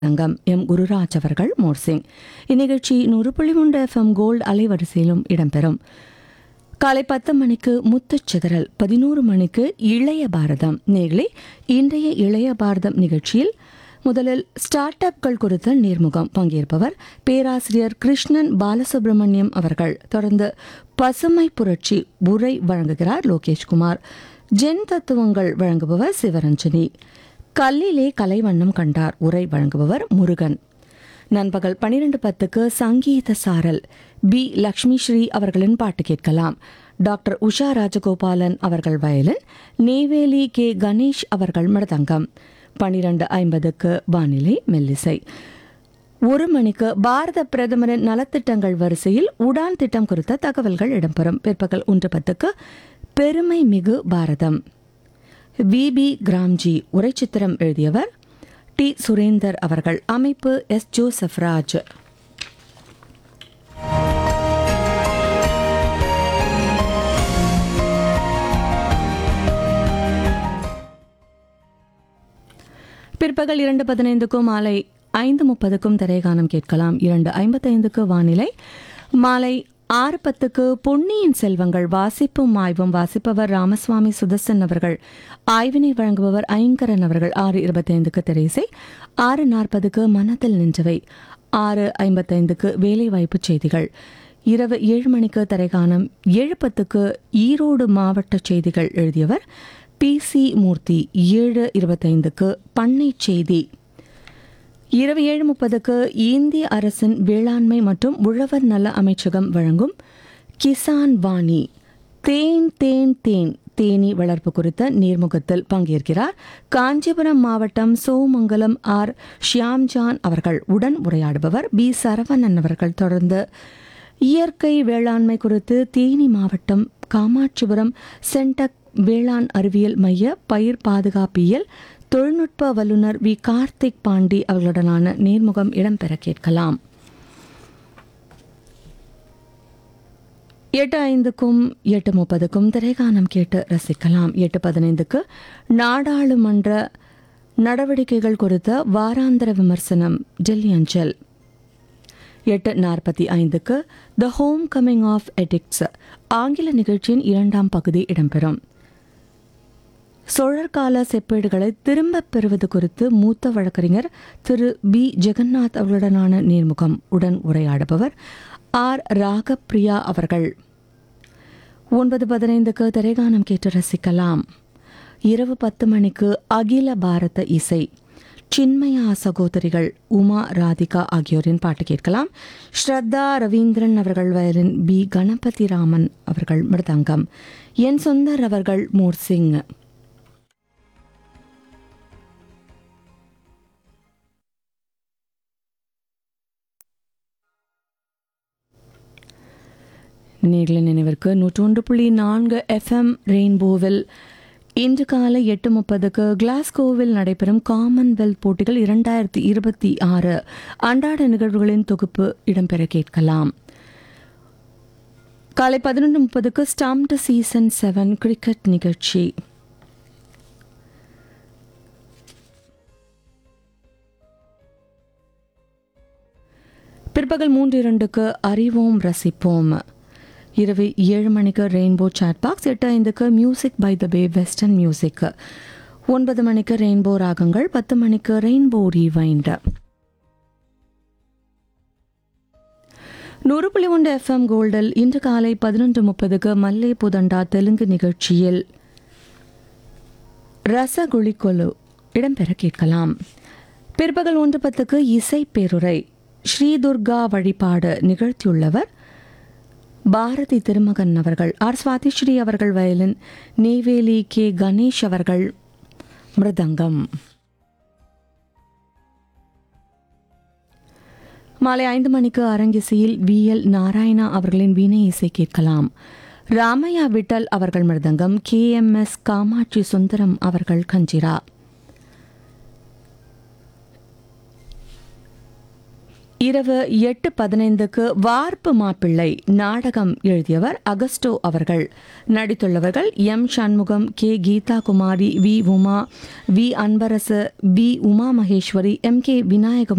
Rangam M Gururaj அவர்கள் மோர்சிங் இந்நிகழ்ச்சி நூறு புள்ளி மூன்று எஃப்எம் கோல்டு அலைவரிசையிலும் இடம்பெறும் காலை பத்து மணிக்கு முத்துச்சிதறல் பதினோரு மணிக்கு இளைய பாரதம் நேர்களே இன்றைய இளைய பாரதம் நிகழ்ச்சியில் முதலில் ஸ்டார்ட் அப்கள் குறித்த நேர்முகம் பங்கேற்பவர் பேராசிரியர் கிருஷ்ணன் பாலசுப்ரமணியம் அவர்கள் தொடர்ந்து பசுமை புரட்சி உரை வழங்குகிறார் லோகேஷ்குமார் ஜென் தத்துவங்கள் வழங்குபவர் சிவரஞ்சனி கல்லிலே கலைவண்ணம் கண்டார் உரை வழங்குபவர் முருகன் நண்பகல் பனிரெண்டு பத்துக்கு சங்கீத சாரல் பி லக்ஷ்மி ஸ்ரீ அவர்களின் பாட்டு கேட்கலாம் டாக்டர் உஷா ராஜகோபாலன் அவர்கள் வயலின் நெய்வேலி கே கணேஷ் அவர்கள் மிருதங்கம் பனிரெண்டு ஐம்பதுக்கு வானிலை மெல்லிசை ஒரு மணிக்கு பாரத பிரதமரின் நலத்திட்டங்கள் வரிசையில் உடான் திட்டம் குறித்த தகவல்கள் இடம்பெறும் பிற்பகல் ஒன்று பத்துக்கு பெருமை மிகு பாரதம் விபி கிராம்ஜி உரைச்சித்திரம் எழுதியவர் டி சுரேந்தர் அவர்கள் அமைப்பு எஸ் ஜோசப் ராஜ் பிற்பகல் இரண்டு பதினைந்துக்கும் மாலை ஐந்து முப்பதுக்கும் திரைகானம் கேட்கலாம் இரண்டு ஐம்பத்தைந்துக்கு வானிலை மாலை ஆறு பத்துக்கு பொன்னியின் செல்வங்கள் வாசிப்பும் ஆய்வும் வாசிப்பவர் ராமசுவாமி சுதர்சன் அவர்கள் ஆய்வினை வழங்குபவர் ஐங்கரன் அவர்கள் ஆறு இருபத்தைந்துக்கு திரைசை ஆறு நாற்பதுக்கு மனத்தில் நின்றவை ஆறு ஐம்பத்தைந்துக்கு வேலைவாய்ப்பு செய்திகள் இரவு ஏழு மணிக்கு திரைகானம் ஏழு பத்துக்கு ஈரோடு மாவட்ட செய்திகள் எழுதியவர் பி சி மூர்த்தி ஏழு இருபத்தைந்துக்கு பண்ணை செய்தி இரவு ஏழு முப்பதுக்கு இந்திய அரசின் வேளாண்மை மற்றும் உழவர் நல அமைச்சகம் வழங்கும் கிசான் வாணி தேன் தேன் தேன் தேனி வளர்ப்பு குறித்த நேர்முகத்தில் பங்கேற்கிறார் காஞ்சிபுரம் மாவட்டம் சோமங்கலம் ஆர் ஷியாம்ஜான் அவர்கள் உடன் உரையாடுபவர் பி சரவணன் அவர்கள் தொடர்ந்து இயற்கை வேளாண்மை குறித்து தேனி மாவட்டம் காமாட்சிபுரம் சென்டக் வேளாண் அறிவியல் மைய பயிர் பாதுகாப்பியல் தொழில்நுட்ப வல்லுநர் வி கார்த்திக் பாண்டி அவர்களுடனான நேர்முகம் இடம்பெற கேட்கலாம் எட்டு ஐந்துக்கும் எட்டு முப்பதுக்கும் திரைகானம் கேட்டு ரசிக்கலாம் எட்டு பதினைந்துக்கு நாடாளுமன்ற நடவடிக்கைகள் குறித்த வாராந்திர விமர்சனம் டெல்லி அஞ்சல் எட்டு நாற்பத்தி ஐந்துக்கு the homecoming of addicts ஆங்கில நிகழ்ச்சியின் இரண்டாம் பகுதி இடம்பெறும் சோழர்கால செப்பேடுகளை திரும்பப் பெறுவது குறித்து மூத்த வழக்கறிஞர் திரு பி ஜெகநாத் அவர்களுடனான நேர்முகம் உடன் உரையாடுபவர் ஆர் ராகப்பிரியா அவர்கள் ஒன்பது பதினைந்துக்கு திரைகானம் கேட்டு ரசிக்கலாம் இரவு பத்து மணிக்கு அகில பாரத இசை சின்மயா சகோதரிகள் உமா ராதிகா ஆகியோரின் பாட்டு கேட்கலாம் ஸ்ரத்தா ரவீந்திரன் அவர்கள் வயலின் பி கணபதி ராமன் அவர்கள் மிருதங்கம் என் சுந்தர் அவர்கள் மோர்சிங் நேர்களின் நினைவிற்கு நூற்றொன்று புள்ளி நான்கு எஃப்எம் ரெயின்போவில் இன்று காலை எட்டு முப்பதுக்கு கிளாஸ்கோவில் நடைபெறும் காமன்வெல்த் போட்டிகள் இரண்டாயிரத்தி இருபத்தி ஆறு அன்றாட நிகழ்வுகளின் தொகுப்பு இடம்பெற கேட்கலாம் காலை பதினொன்று முப்பதுக்கு ஸ்டாம்டு சீசன் செவன் கிரிக்கெட் நிகழ்ச்சி பிற்பகல் மூன்று இரண்டுக்கு அறிவோம் ரசிப்போம் இரவு ஏழு மணிக்கு ரெயின்போ சாட் பாக்ஸ் எட்டு ஐந்துக்கு music by the bay western music ஒன்பது மணிக்கு ரெயின்போ ராகங்கள் பத்து மணிக்கு ரெயின்போ ரீவைண்ட் நூறு புள்ளி ஒன்று எஃப்எம் கோல்டில் இன்று காலை பதினொன்று முப்பதுக்கு மல்லே புதண்டா தெலுங்கு நிகழ்ச்சியில் ரசகுளிக்கொலு இடம்பெற கேட்கலாம் பிற்பகல் ஒன்று பத்துக்கு இசை பேருரை ஸ்ரீதுர்கா வழிபாடு நிகழ்த்தியுள்ளவர் பாரதி திருமகன் அவர்கள் ஆர் சுவாதிஸ்ரீ அவர்கள் வயலின் நெய்வேலி கே கணேஷ் அவர்கள் மிருதங்கம் மாலை ஐந்து மணிக்கு அரங்கிசையில் வி எல் நாராயணா அவர்களின் வீணை இசை கேட்கலாம் ராமையா விட்டல் அவர்கள் mridangam K M S Kamakshi Sundaram அவர்கள் கஞ்சிரா இரவு எட்டு பதினைந்துக்கு வார்ப்பு மாப்பிள்ளை நாடகம் எழுதியவர் அகஸ்டோ அவர்கள் நடித்துள்ளவர்கள் M Shanmugam K Geetha Kumari V Uma V Anbarasu V Uma Maheswari M K Vinayagam